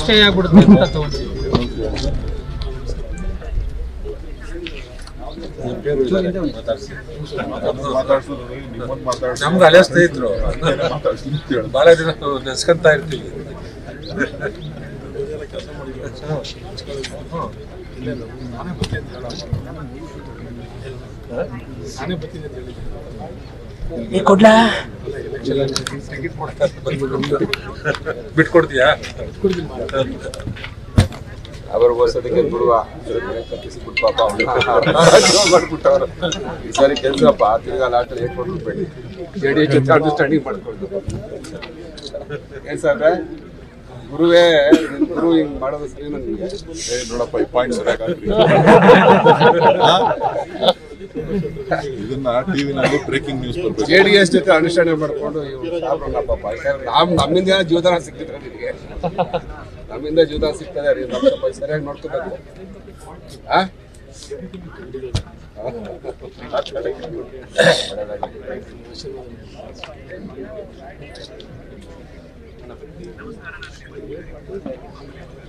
Stay ಆಗ್ಬಿಡುತ್ತೆ ಅಂತ ತಗೊಂಡ್ವಿ ನಮ್ಗೆ ಹಳೆ ಸ್ನೇಹಿತರು ಬಹಳ ದಿನ ನೆನ್ಸ್ಕೊಂತ ಇರ್ತೀವಿ ಬಿಟ್ಕೊಡ್ತೀಯಾ ಅವರು ವರ್ಷದಕ್ಕೆ ಬಿಡುವ ಕಟ್ಟಿಸ್ಬಿಟ್ಟು ಪಾಪ ಅವ್ನ ಮಾಡ್ಬಿಟ್ಟವ್ರು ಈ ಸಾರಿ ಕೆಲ್ಸಪ್ಪ ತಿರ್ಗಾ ಲಾಟ್ ಏಟ್ ಕೊಟ್ಬಿಡ್ಬೇಡಿ ಜೆ ಡಿ ಎಚ್ ಅಂಡರ್ಸ್ಟ್ಯಾಂಡಿಂಗ್ ಮಾಡ್ಕೊಂಡು ಏನ್ ಸಾಹೇಬ್ರೆ ಗುರುವೇ ನಿನ್ ಗುರು ಹಿಂಗ್ ಮಾಡೋದು ಸರಿ ನನ್ಗೆ ನೋಡಪ್ಪ ಈ ಪಾಯಿಂಟ್ ಸರಿಯಾಗಿ ಇದನ್ನ ಟಿವಿನಲ್ಲಿ ಬ್ರೇಕಿಂಗ್ ನ್ಯೂಸ್ ಬರ್ಬೇಕು ಜೆ ಡಿ ಎಸ್ ಜೊತೆ ಅಂಡರ್ಸ್ಟ್ಯಾಂಡಿಂಗ್ ಮಾಡ್ಕೊಂಡು ಇವ್ರು ಸಾಬ್ರಣ್ಣ ಪಾಪ ಯಾಕಂದ್ರೆ ನಾವ್ ನಮ್ಮಿಂದ ಏನೋ ಜೀವದಾನ ಸಿಕ್ಕಿದ್ರೆ ನಿನಗೆ ನಮ್ಮಿಂದ ಜೀವದಾನ ಸಿಗ್ತದೆ ರೀ ನಮ್ಮ ಸ್ವಲ್ಪ ಸರಿಯಾಗಿ ನೋಡ್ಕೋಬೇಕು ಆ ಒಳ್ಳೆದಾಗ್ಲಿ.